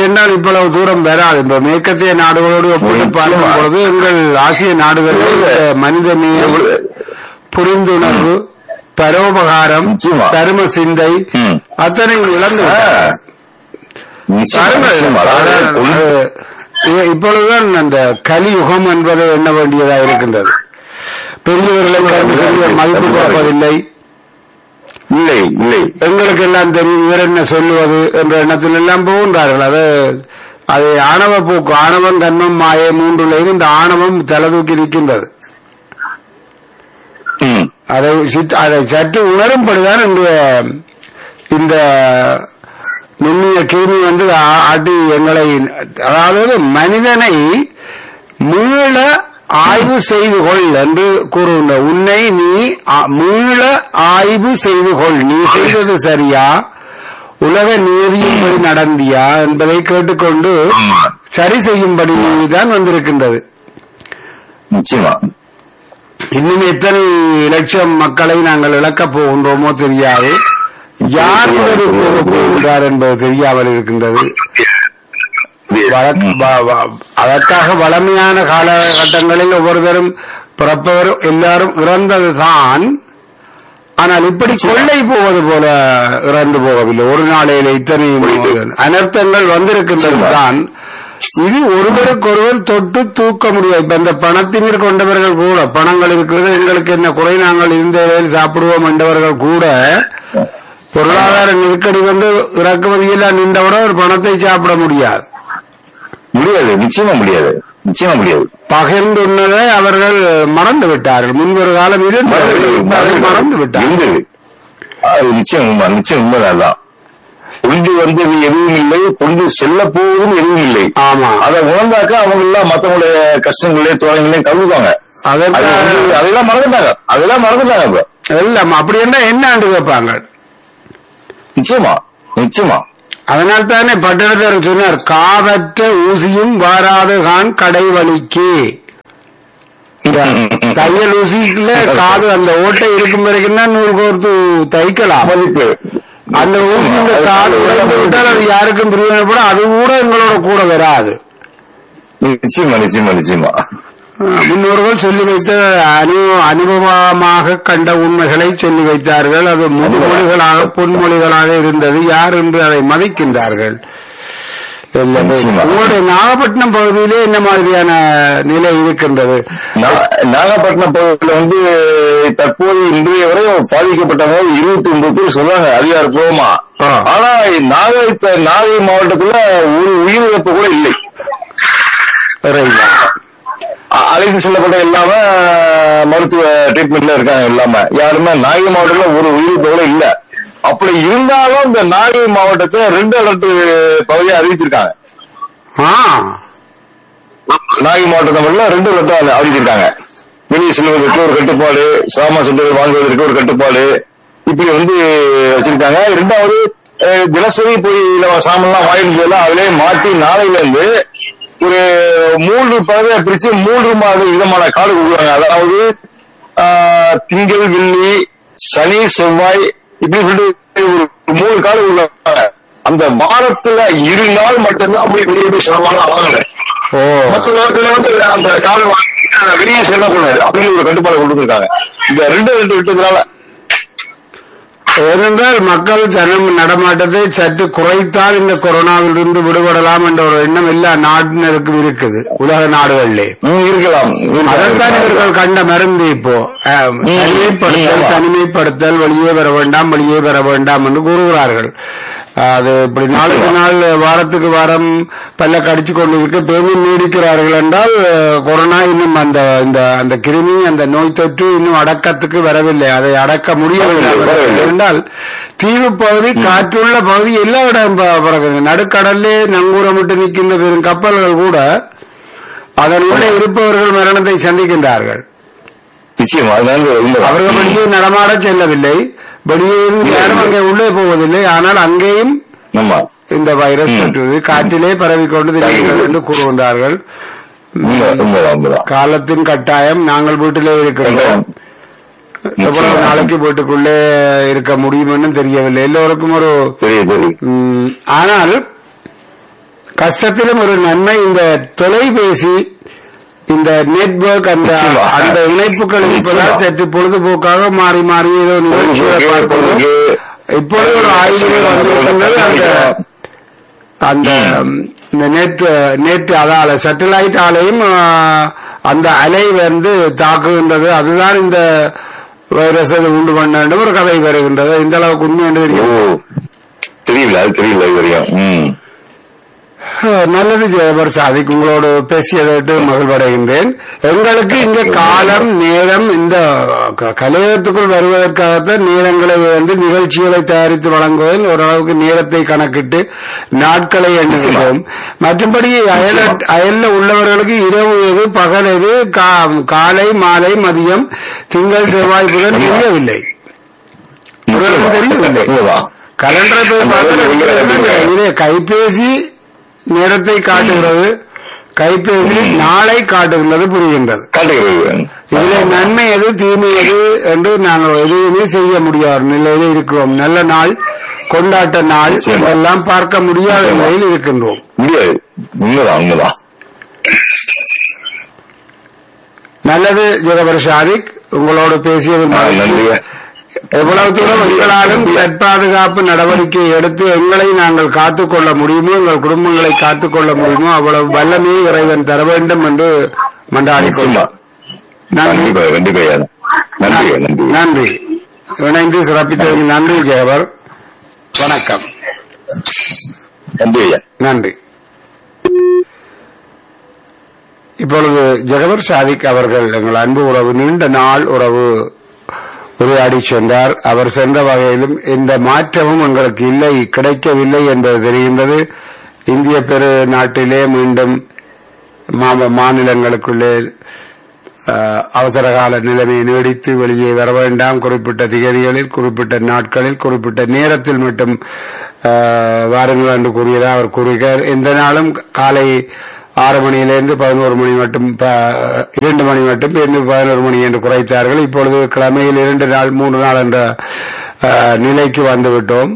என்றால் இவ்வளவு தூரம் வராது இப்ப மேற்கத்திய நாடுகளோடு ஒப்பிட்டு பார்க்கும் நிச்சயமா. பொழுது எங்கள் ஆசிய நாடுகளில் இல்ல. மனித நேயம் புரிந்துணர்வு பரோபகாரம் நிச்சயமா. தரும சிந்தை ம். அத்தனையும் இழந்து ஆ. விட்டார்கள். நிச்சயமா, பாருங்கள், நிச்சயமா. சாதாரண- அதாவது கொண்டு- அது இப்பொழுதுதான் அந்த கலியுகம் என்பதை எண்ண வேண்டியதாக இருக்கின்றது பெரியவர்களை கண்டு சிறிய மதிப்பு கொடுப்பதில்லை இல்லை இல்லை எங்களுக்கு எல்லாம் தெரியும் இவர் என்ன சொல்லுவது என்ற எண்ணத்தில் எல்லாம் போகின்றார்கள் அது அது ஆணவ போக்கு ஆணவம் கண்மம் மாயை மூன்றுலையும் இந்த ஆணவம் தலதூக்கி நிற்கின்றது ம். அதை சித்- அதை சற்று உணரும்படிதான் இன்றைய இந்த நுண்ணிய கிருமி வந்து ஆ- ஆட்டி எங்களை அதாவது மனிதனை மீள ஆய்வு செய்து கொள் என்று கூறுகின்ற உன்னை நீ ஆ- மீள ஆய்வு செய்து கொள் நீ செய்தது சரியா உலக நீதியின்படி நடந்தியா என்பதை கேட்டுக்கொண்டு ஆமா. சரி செய்யும்படி தான் வந்திருக்கின்றது நிச்சயமா இன்னும் எத்தனை லட்சம் மக்களை நாங்கள் இழக்கப் போகின்றோமோ தெரியாது யார் உதவி போகப் போகின்றார் என்பது தெரியாமல் இருக்கின்றது வழக்கு- வ- வ- அதற்காக வளமையான காலகட்டங்களில் ஒவ்வொருத்தரும் பிறப்பவர் எல்லாரும் இறந்ததுதான் ஆனால் இப்படி கொள்ளை போவது போல இறந்து போகவில்லை ஒரு நாளையில இத்தனை அனர்த்தங்கள் வந்திருக்கின்றது தான் இது ஒருவருக்கொருவர் தொட்டு தூக்க முடியாது இப்ப இந்த பணத்தினர் கொண்டவர்கள் கூட பணங்கள் இருக்கிறது எங்களுக்கு என்ன குறை நாங்கள் இந்த வேலையில் சாப்பிடுவோம் என்றவர்கள் கூட பொருளாதார நெருக்கடி வந்து இறக்குமதியெல்லாம் நின்றவுடன் ஒரு பணத்தை சாப்பிட முடியாது முடியாது நிச்சயமா முடியாது நிச்சயமா முடியாது பகிர்ந்துள்ளதை அவர்கள் மறந்து விட்டார்கள் முன்பொரு காலம் இருந்தது அதை மறந்து விட்டார்கள் இருந்தது அது நிச்சயம் உண்மை நிச்சயம் உண்மைதான் அதான். கொண்டு வந்தது எதுவும் இல்லை கொண்டு செல்ல போவதும் எதுவும் இல்லை ஆமா அதை உணர்ந்தாக்க அவங்க எல்லாம் மத்தவங்களுடைய கஷ்டங்களையும் தோழங்களையும் கலந்துக்குவாங்க அது அதற்கு வந்து அதெல்லாம் மறந்துட்டாங்க அதெல்லாம் மறந்துட்டாங்க இப்ப எல்லாம் அப்படி என்ன என்ன ஆண்டு கேட்பாங்க நிச்சயமா நிச்சயமா அதனால் தானே பட்டணத்தர் சொன்னார் காதற்ற ஊசியும் வாராது கான் கடை வலிக்கு இந்த தையல் ஊசிக்குள்ள காது அந்த ஓட்டை இருக்கும் வரைக்கும் தான் நூல் கோர்த்து தைக்கலாம் மதிப்பு அந்த ஊசி இந்த காது உடைந்து விட்டால் அது யாருக்கும் பிரியோஜனப்படும் அது கூட எங்களோட கூட வராது நிச்சயமா நிச்சயமா நிச்சயமா அஹ் முன்னோர்கள் சொல்லி வைத்த அனு அனுபவமாக கண்ட உண்மைகளை சொல்லி வைத்தார்கள் அது முன்மொழிகளாக பொன்மொழிகளாக இருந்தது யார் என்று அதை மதிக்கின்றார்கள் எல்லாமே. நிச்சயமா. உங்களுடைய நாகப்பட்டினம் பகுதியிலே என்ன மாதிரியான நிலை இருக்கின்றது நா- நாகப்பட்டினம் பகுதியில் வந்து தற்போது இன்றைய வரை பாதிக்கப்பட்டவங்க இருபத்தி ஒன்பது பேர் சொல்றாங்க அதிகாரப்பூர்வமா ஆ. ஆனா நாகை த- நாகை மாவட்டத்துல ஒரு உயிரிழப்பு கூட இல்லை ரைட். அ- அழைத்து செல்லப்பட்ட எல்லாம மருத்துவ ட்ரீட்மெண்ட்ல இருக்காங்க எல்லாம யாருமே நாகை மாவட்டத்துல ஒரு உயிரிழப்பு கூட இல்ல அப்படி இருந்தாலும் இந்த நாகை மாவட்டத்தை ரெண்டு அலர்ட் பகுதியை அறிவிச்சிருக்காங்க ஆ நாகை மாவட்டத்தை மட்டும் ரெண்டு லட்டம் அறிவிச்சிருக்காங்க வெளியே செல்வதற்கு ஒரு கட்டுப்பாடு சாமா சுற்றுகள் வாங்குவதற்கு ஒரு கட்டுப்பாடு இப்படி வந்து வச்சிருக்காங்க ரெண்டாவது அஹ், தினசரி போய் நம்ம சாமான்லாம் வாங்கிட்டு போயெல்லாம் அதிலே மாற்றி நாளையில இருந்து ஒரு மூன்று பகுதியை பிரிச்சு மூன்று மாத விதமான காடு கொடுக்குறாங்க அதாவது ஆஹ், திங்கள் வெள்ளி சனி செவ்வாய் இப்படி சொல்லிட்டு ஒரு மூணு காடு கொடுக்குறாங்க அந்த வாரத்துல இரு நாள் மட்டும்தான் அப்படி வெளியே போய் சிரமமான வாங்கல ஓ மற்ற நாட்கள் வந்து அந்த கால் வாங்கி வெளியே செல்லக்கூடாது அப்படின்னு ஒரு கட்டுப்பாடு கொண்டு வந்திருக்காங்க இந்த ரெண்டு ரெண்டு விட்டதுனால ஏனென்றால் மக்கள் ஜனம் நடமாட்டத்தை சற்று குறைத்தால் இந்த கொரோனாவிலிருந்து விடுபடலாம் என்ற ஒரு எண்ணம் எல்லா நாட்டினருக்கும் இருக்குது உலக நாடுகளிலே ம், இருக்கலாம் இருக்கலாம், அதைத்தான் இருக்கலாம். இவர்கள் கண்ட மருந்து இப்போ அஹ், ம், தனிமைப்படுத்தல் ஆமா. தனிமைப்படுத்தல் வெளியே வர வேண்டாம் வெளியே வர வேண்டாம் என்று கூறுகிறார்கள் அது இப்படி நாளுக்கு நாள் வாரத்துக்கு வாரம் பல்ல கடிச்சு கொண்டு இருக்க பேரும் நீடிக்கிறார்கள் என்றால் அஹ், கொரோனா இன்னும் அந்த இந்த அந்த கிருமி அந்த நோய் தொற்று இன்னும் அடக்கத்துக்கு வரவில்லை அதை அடக்க முடியவில்லை வரவில்லை, வரவில்லை. என்றால் தீவு பகுதி காற்றுள்ள பகுதி எல்லா இடம் ப- பறக்குது நடுக்கடல்லே நங்கூரமிட்டு நிற்கின்ற பெரும் கப்பல்கள் கூட அதன் உள்ளே இருப்பவர்கள் மரணத்தை சந்திக்கின்றார்கள் நிச்சயமா அதனால உண்மைதான். அவர்கள் வெளியே நடமாட செல்லவில்லை வெளியே இருந்து யாரும் அங்கே உள்ளே போவதில்லை ஆனால் அங்கேயும் ஆமா இந்த வைரஸ் தொற்றுவது காற்றிலே பரவிக்கொண்டு திரிகிறது என்று கூறுகின்றார்கள் உண்மை உண்மைதான் உண்மைதான் காலத்தின் கட்டாயம் நாங்கள் வீட்டிலே இருக்கின்றோம் எவ்வளவு நிச்சயமா. நாளைக்கு வீட்டுக்குள்ளே இருக்க முடியும்னு தெரியவில்லை எல்லோருக்கும் ஒரு தெரியும் தெரியும் ம், ஆனால் கஷ்டத்திலும் ஒரு நன்மை இந்த தொலைபேசி இந்த நெட்வொர்க் அந்த நிச்சயமா. அந்த இணைப்புகள் இருப்பதால் நிச்சயமா. சற்று பொழுதுபோக்காக மாறி மாறி ஏதோ நிகழ்ச்சிகளை பார்ப்போம் இப்பொழுது ஒரு ஆய்வுகள் வந்திருக்கின்றது அந்த அந்த இந்த நெட் நெட் அதால சேட்டலைட் ஆலையும் ஆ, அந்த அலை வந்து தாக்குகின்றது அதுதான் இந்த வைரஸ் அது உண்டு பண்ண வேண்டும் ஒரு கதை வருகின்றது இந்த அளவுக்கு உண்மை என்று ஓ தெரியும் தெரியல அது தெரியல இது வரையும் ம் நல்லது ஜெயபர் சாதிக் உங்களோடு பேசியதற்கு மகிழ்வடைகின்றேன் எங்களுக்கு இங்க காலம் நேரம் இந்த க- கலையகத்துக்குள் வருவதற்காகத்தான் நேரங்களை வந்து நிகழ்ச்சிகளை தயாரித்து வழங்குவதில் ஓரளவுக்கு நேரத்தை கணக்கிட்டு நாட்களை எண்ணுகிறோம் மற்றபடி அயல அயல்ல உள்ளவர்களுக்கு இரவு எது பகல் எது கா- காலை மாலை மதியம் திங்கள் செவ்வாய் புதன் தெரியவில்லை நிச்சயமா. தெரியவில்லை. உண்மைதான். கலண்டரை போய் அந்த பார்த்தால் அளவுக்கு உள்ள இருக்கிறது. இதிலே கைபேசி நேரத்தை காட்டுகிறது கைபேசி நாளை காட்டுகின்றது புரிகின்றது காட்டுகிறது இதிலே நன்மை எது தீமை எது என்று நாங்கள் எதுவுமே செய்ய முடியாத நிலையில இருக்கிறோம் நல்ல நாள் கொண்டாட்ட நாள் நிச்சயமா. எல்லாம் பார்க்க முடியாத நிச்சயமா. நிலையில் இருக்கின்றோம் முடியாது உண்மைதான் உண்மைதான் நல்லது ஜெகபர் ஷாதிக் உங்களோடு பேசியது ஆ, மகிழ்ச்சி. நன்றிங்க எவ்வளவு தூரம் எங்களாலும் தற்பாதுகாப்பு நடவடிக்கை எடுத்து எங்களை நாங்கள் காத்துக்கொள்ள முடியுமோ எங்கள் குடும்பங்களை காத்துக்கொள்ள முடியுமோ அவ்வளவு வல்லமையை இறைவன் தர வேண்டும் என்று மன்றாடி நிச்சயமா நன்றி கண்டிப்பா கண்டிப்பா ஐயா. நன்றி நன்றி நன்றி இணைந்து சிறப்பித்ததற்கு நன்றி ஜெயவர் வணக்கம் நன்றி ஐயா நன்றி இப்பொழுது ஜெகவர் சாதிக் அவர்கள் எங்கள் அன்பு உறவு நீண்ட நாள் உறவு உரையாடி சென்றார் அவர் சென்ற வகையிலும் எந்த மாற்றமும் எங்களுக்கு இல்லை கிடைக்கவில்லை என்பது தெரிகின்றது இந்திய பெரு நாட்டிலே மீண்டும் மா- மாநிலங்களுக்குள்ளே அஹ், அவசரகால நிலைமையை நீடித்து வெளியே வர வேண்டாம் குறிப்பிட்ட திகதிகளில் குறிப்பிட்ட நாட்களில் குறிப்பிட்ட நேரத்தில் மட்டும் அஹ், வாருங்கள் என்று கூறியதாக அவர் கூறுகிறார் எந்த நாளும் காலை ஆறு மணியிலிருந்து பதினோரு மணி மட்டும் ப- இரண்டு மணி மட்டும் பின்பு பதினோரு மணி என்று குறைத்தார்கள் இப்பொழுது கிழமையில் இரண்டு நாள் மூன்று நாள் என்ற அஹ், நிலைக்கு வந்துவிட்டோம்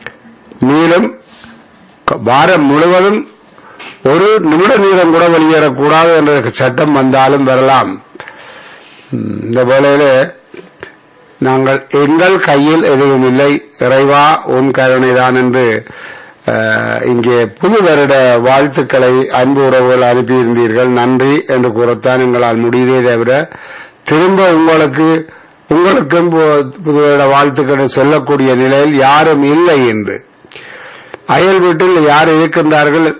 மேலும் க- வாரம் முழுவதும் ஒரு நிமிட நேரம் கூட வெளியேறக்கூடாது என்ற சட்டம் வந்தாலும் வரலாம் ம், இந்த வேளையில நாங்கள் எங்கள் கையில் எதுவும் இல்லை இறைவா உன் கருணைதான் என்று அஹ், இங்கே புது வருட வாழ்த்துக்களை அன்பு உறவுகள் அனுப்பியிருந்தீர்கள் நன்றி என்று கூறத்தான் எங்களால் முடியதே தவிர திரும்ப உங்களுக்கு உங்களுக்கும் பு- புது வருட வாழ்த்துக்களை சொல்லக்கூடிய நிலையில் யாரும் இல்லை என்று அயல் வீட்டில் யார் இருக்கின்றார்கள்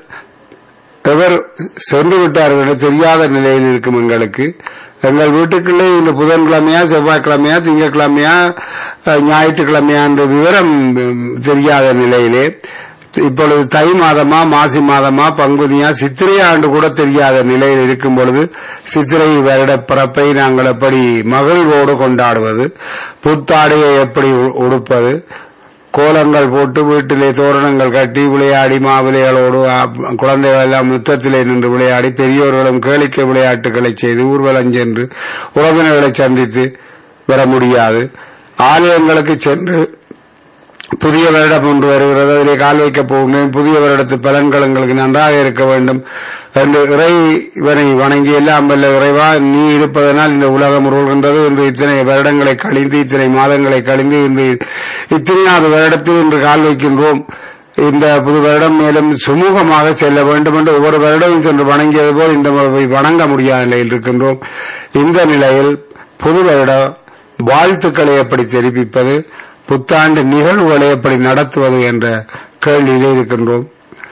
எவர் சென்று விட்டார்கள் என்று தெரியாத நிலையில் இருக்கும் எங்களுக்கு எங்கள் வீட்டுக்குள்ளே இந்த புதன்கிழமையா செவ்வாய்க்கிழமையா திங்கட்கிழமையா அஹ், ஞாயிற்றுக்கிழமையா என்ற விவரம் உம், தெரியாத நிலையிலே இப்பொழுது தை மாதமா மாசி மாதமா பங்குனியா சித்திரை ஆண்டு கூட தெரியாத நிலையில் இருக்கும் பொழுது சித்திரை வருட பிறப்பை நாங்கள் எப்படி மகிழ்வோடு கொண்டாடுவது புத்தாடையை எப்படி உ- உடுப்பது கோலங்கள் போட்டு வீட்டிலே தோரணங்கள் கட்டி விளையாடி மாவிளைகளோடு ஆ, குழந்தைகள் எல்லாம் முற்றத்திலே நின்று விளையாடி பெரியோர்களும் கேளிக்கை விளையாட்டுகளை செய்து ஊர்வலம் சென்று உறவினர்களை சந்தித்து வர முடியாது ஆலயங்களுக்கு சென்று புதிய வருடம் ஒன்று வருகிறது அதிலே கால் வைக்கப் போகிறேன் புதிய வருடத்து பலன்கள் எங்களுக்கு நன்றாக இருக்க வேண்டும் என்று இறைவனை வணங்கி எல்லாம் வல்ல இறைவா நீ இருப்பதனால் இந்த உலகம் உருள்கின்றது என்று இத்தனை வருடங்களை கழிந்து இத்தனை மாதங்களை கழிந்து இன்று இத்தனையாவது வருடத்தில் இன்று கால் வைக்கின்றோம் இந்த புது வருடம் மேலும் சுமூகமாக செல்ல வேண்டும் என்று ஒவ்வொரு வருடமும் சென்று வணங்கியது போல் இந்த முறை போய் வணங்க முடியாத நிலையில் இருக்கின்றோம் இந்த நிலையில் புது வருட வாழ்த்துக்களை எப்படி தெரிவிப்பது புத்தாண்டு நிகழ்வுகளை எப்படி நடத்துவது என்ற கேள்வியிலே இருக்கின்றோம்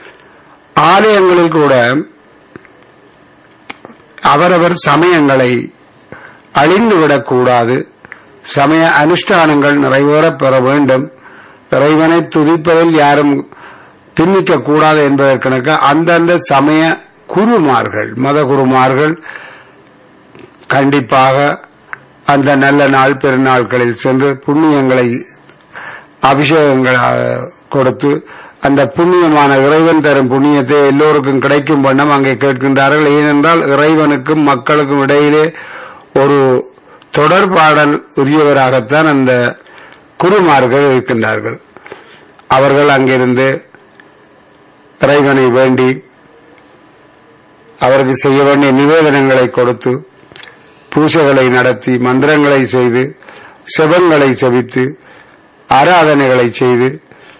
ஆலயங்களில் கூட அவரவர் சமயங்களை அழிந்துவிடக்கூடாது சமய அனுஷ்டானங்கள் நிறைவேறப் பெற வேண்டும் இறைவனை துதிப்பதில் யாரும் பின்னிக்க கூடாது என்பதற்கணக்க அந்தந்த சமய குருமார்கள் மத குருமார்கள் கண்டிப்பாக அந்த நல்ல நாள் பெருநாட்களில் சென்று புண்ணியங்களை அபிஷேகங்கள் அஹ், கொடுத்து அந்த புண்ணியமான இறைவன் தரும் புண்ணியத்தை எல்லோருக்கும் கிடைக்கும் வண்ணம் அங்கே கேட்கின்றார்கள் ஏனென்றால் இறைவனுக்கும் மக்களுக்கும் இடையிலே ஒரு தொடர்பாடல் உரியவராகத்தான் அந்த குருமார்கள் இருக்கின்றார்கள் அவர்கள் அங்கிருந்து இறைவனை வேண்டி அவருக்கு செய்ய வேண்டிய நிவேதனங்களை கொடுத்து பூஜைகளை நடத்தி மந்திரங்களை செய்து செபங்களை செவித்து ஆராதனைகளை செய்து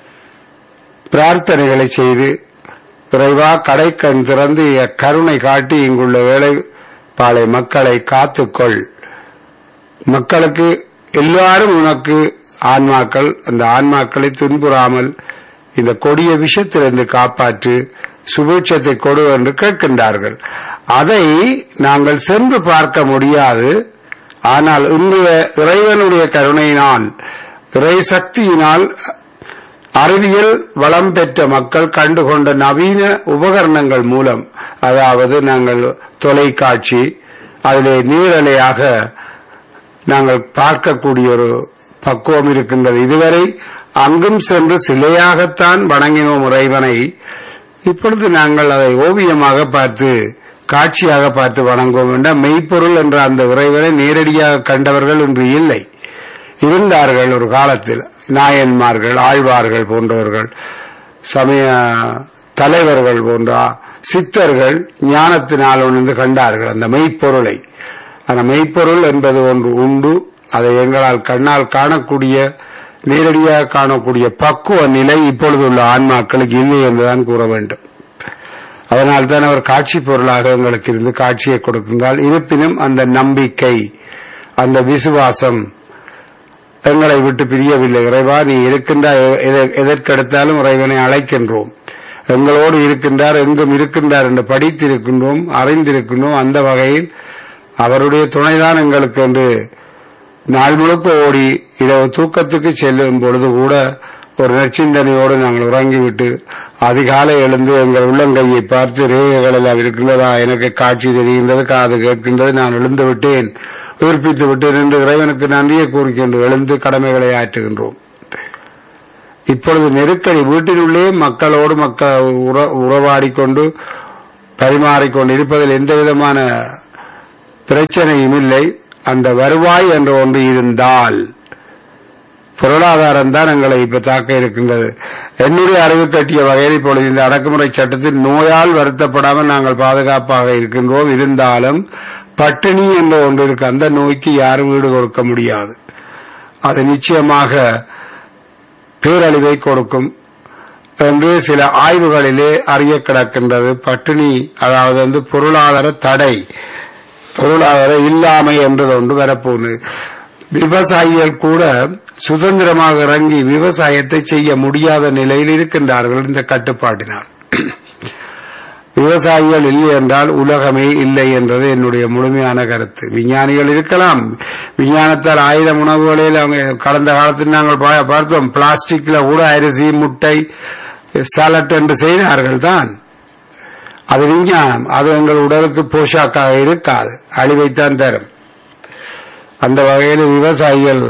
பிரார்த்தனைகளை செய்து இறைவா கடைக்கண் திறந்து கருணை காட்டி இங்குள்ள வேலை பாலை மக்களை காத்துக்கொள் மக்களுக்கு எல்லாரும் உனக்கு ஆன்மாக்கள் அந்த ஆன்மாக்களை துன்புறாமல் இந்த கொடிய விஷத்திலிருந்து காப்பாற்று சுபீட்சத்தை கொடு என்று கேட்கின்றார்கள் அதை நாங்கள் சென்று பார்க்க முடியாது ஆனால் இன்றைய இறைவனுடைய கருணையினால் இறை சக்தியினால் அறிவியல் வளம் பெற்ற மக்கள் கண்டுகொண்ட நவீன உபகரணங்கள் மூலம் அதாவது நாங்கள் தொலைக்காட்சி அதிலே நீரலையாக நாங்கள் பார்க்கக்கூடிய ஒரு பக்குவம் இருக்கின்றது இதுவரை அங்கும் சென்று சிலையாகத்தான் வணங்கினோம் இறைவனை இப்பொழுது நாங்கள் அதை ஓவியமாக பார்த்து காட்சியாக பார்த்து வணங்குவோம் என்றால் மெய்ப்பொருள் என்ற அந்த இறைவனை நேரடியாக கண்டவர்கள் இன்று இல்லை இருந்தார்கள் ஒரு காலத்தில் நாயன்மார்கள் ஆழ்வார்கள் போன்றவர்கள் சமய தலைவர்கள் போன்ற சித்தர்கள் ஞானத்தினால் உணர்ந்து கண்டார்கள் அந்த மெய்ப்பொருளை அந்த மெய்ப்பொருள் என்பது ஒன்று உண்டு அதை எங்களால் கண்ணால் காணக்கூடிய நேரடியாக காணக்கூடிய பக்குவ நிலை இப்பொழுது உள்ள ஆன்மாக்களுக்கு இல்லை என்றுதான் கூற வேண்டும் அதனால் தான் அவர் காட்சி பொருளாக எங்களுக்கு இருந்து காட்சியை கொடுக்கின்றார் இருப்பினும் அந்த நம்பிக்கை அந்த விசுவாசம் எங்களை விட்டு பிரியவில்லை இறைவா நீ இருக்கின்றார் எத- எதற்கெடுத்தாலும் இறைவனை அழைக்கின்றோம் எங்களோடு இருக்கின்றார் எங்கும் இருக்கின்றார் என்று படித்திருக்கின்றோம் அறிந்திருக்கின்றோம் அந்த வகையில் அவருடைய துணைதான் எங்களுக்கு என்று நாள் முழுக்க ஓடி இரவு தூக்கத்துக்கு செல்லும் பொழுது கூட ஒரு நற்சிந்தனையோடு நாங்கள் உறங்கிவிட்டு அதிகாலை எழுந்து எங்கள் உள்ளங்கையை பார்த்து ரேகைகள் எல்லாம் இருக்கின்றதா எனக்கு காட்சி தெரிகின்றது காது கேட்கின்றது நான் எழுந்து விட்டேன் உயிர்ப்பித்து விட்டேன் என்று இறைவனுக்கு நன்றியை கூறிக்கொண்டு எழுந்து கடமைகளை ஆற்றுகின்றோம் இப்பொழுது நெருக்கடி வீட்டினுள்ளே மக்களோடு மக்கள் உற- உறவாடிக்கொண்டு பரிமாறிக்கொண்டு இருப்பதில் எந்த விதமான பிரச்சனையும் இல்லை அந்த வருவாய் என்ற ஒன்று இருந்தால் பொருளாதாரம் தான் எங்களை இப்ப தாக்க இருக்கின்றது என்னுடைய அறிவு கட்டிய வகையில் இப்பொழுது இந்த அடக்குமுறை சட்டத்தில் நோயால் வருத்தப்படாமல் நாங்கள் பாதுகாப்பாக இருக்கின்றோம் இருந்தாலும் பட்டினி என்ற ஒன்று இருக்கு அந்த நோய்க்கு யாரும் வீடு கொடுக்க முடியாது அது நிச்சயமாக பேரழிவை கொடுக்கும் என்று சில ஆய்வுகளிலே அறிய கிடக்கின்றது பட்டினி அதாவது வந்து பொருளாதார தடை பொருளாதார இல்லாமை என்றது ஒன்று வரப்போகுது விவசாயிகள் கூட சுதந்திரமாக இறங்கி விவசாயத்தை செய்ய முடியாத நிலையில் இருக்கின்றார்கள் இந்த கட்டுப்பாட்டினால் விவசாயிகள் இல்லை என்றால் உலகமே இல்லை என்றது என்னுடைய முழுமையான கருத்து விஞ்ஞானிகள் இருக்கலாம் விஞ்ஞானத்தால் ஆயுதம் உணவுகளில் அவங்க கடந்த காலத்தில் நாங்கள் பா- பார்த்தோம் பிளாஸ்டிக்ல கூட அரிசி முட்டை சாலட் என்று செய்தார்கள் தான் அது விஞ்ஞானம் அது எங்கள் உடலுக்கு போஷாக்காக இருக்காது அழிவைத்தான் தரும் அந்த வகையில் விவசாயிகள்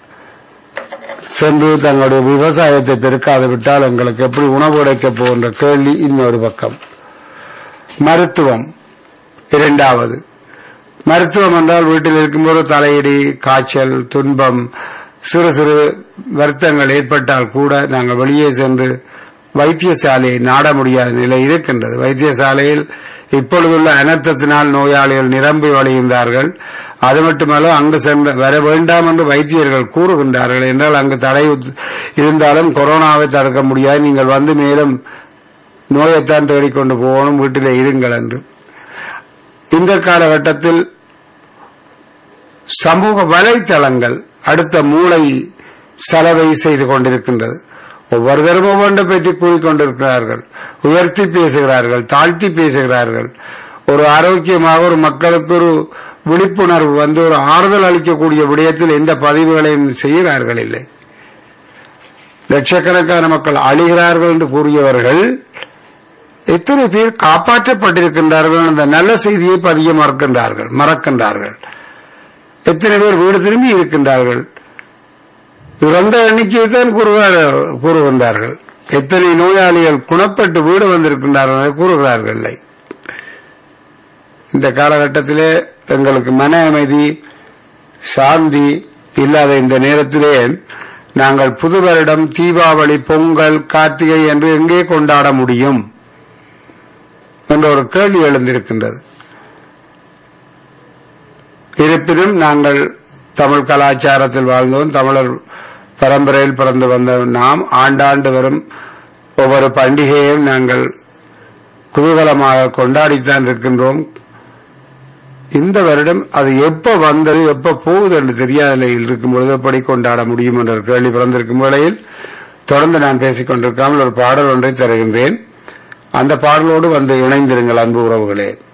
சென்று தங்களுடைய விவசாயத்தை பெருக்காது விட்டால் எங்களுக்கு எப்படி உணவு கிடைக்கப் போகின்ற கேள்வி இன்னொரு பக்கம் மருத்துவம் இரண்டாவது மருத்துவம் என்றால் வீட்டில் இருக்கும்போது தலையிடி காய்ச்சல் துன்பம் சிறு சிறு வருத்தங்கள் ஏற்பட்டால் கூட நாங்கள் வெளியே சென்று வைத்தியசாலையை நாட முடியாத நிலை இருக்கின்றது வைத்தியசாலையில் இப்பொழுதுள்ள அனர்த்தத்தினால் நோயாளிகள் நிரம்பி வழிகின்றார்கள் அது மட்டுமல்ல அங்கு சென்று வர வேண்டாம் என்று வைத்தியர்கள் கூறுகின்றார்கள் என்றால் அங்கு தடை உத்- இருந்தாலும் கொரோனாவை தடுக்க முடியாது நீங்கள் வந்து மேலும் நோயைத்தான் தேடிக்கொண்டு போகணும் வீட்டிலே இருங்கள் என்று இந்த காலகட்டத்தில் சமூக வலைத்தளங்கள் அடுத்த மூளை செலவை செய்து கொண்டிருக்கின்றது ஒவ்வொருத்தரும் ஒவ்வொன்றை பற்றி கூறிக்கொண்டிருக்கிறார்கள் உயர்த்தி பேசுகிறார்கள் தாழ்த்தி பேசுகிறார்கள் ஒரு ஆரோக்கியமாக ஒரு மக்களுக்கு ஒரு விழிப்புணர்வு வந்து ஒரு ஆறுதல் அளிக்கக்கூடிய விடயத்தில் எந்த பதிவுகளையும் செய்கிறார்கள் இல்லை லட்சக்கணக்கான மக்கள் அழிகிறார்கள் என்று கூறியவர்கள் எத்தனை பேர் காப்பாற்றப்பட்டிருக்கின்றார்கள் அந்த நல்ல செய்தியை பதிய மறக்கின்றார்கள் மறக்கின்றார்கள் எத்தனை பேர் வீடு திரும்பி இருக்கின்றார்கள் இறந்த எண்ணிக்கையை தான் கூறுவார் கூறுகின்றார்கள் எத்தனை நோயாளிகள் குணப்பட்டு வீடு வந்திருக்கின்றார்கள் என்று கூறுகிறார்கள் இல்லை. இந்த காலகட்டத்திலே எங்களுக்கு மன அமைதி சாந்தி இல்லாத இந்த நேரத்திலே நாங்கள் புது வருடம் தீபாவளி பொங்கல் கார்த்திகை என்று எங்கே கொண்டாட முடியும் என்ற ஒரு கேள்வி எழுந்திருக்கின்றது இருப்பினும் நாங்கள் தமிழ் கலாச்சாரத்தில் வாழ்ந்தோம் தமிழர் பரம்பரையில் பிறந்து வந்த நாம் ஆண்டாண்டு வரும் ஒவ்வொரு பண்டிகையையும் நாங்கள் குதூகலமாக கொண்டாடித்தான் இருக்கின்றோம் இந்த வருடம் அது எப்ப வந்தது எப்ப போகுது என்று தெரியாத நிலையில் இருக்கும் பொழுது எப்படி கொண்டாட முடியும் என்ற ஒரு கேள்வி பிறந்திருக்கும் வேளையில் தொடர்ந்து நான் பேசிக் கொண்டிருக்காமல் ஒரு பாடல் ஒன்றை தருகின்றேன் அந்த பாடலோடு வந்து இணைந்திருங்கள் அன்பு உறவுகளே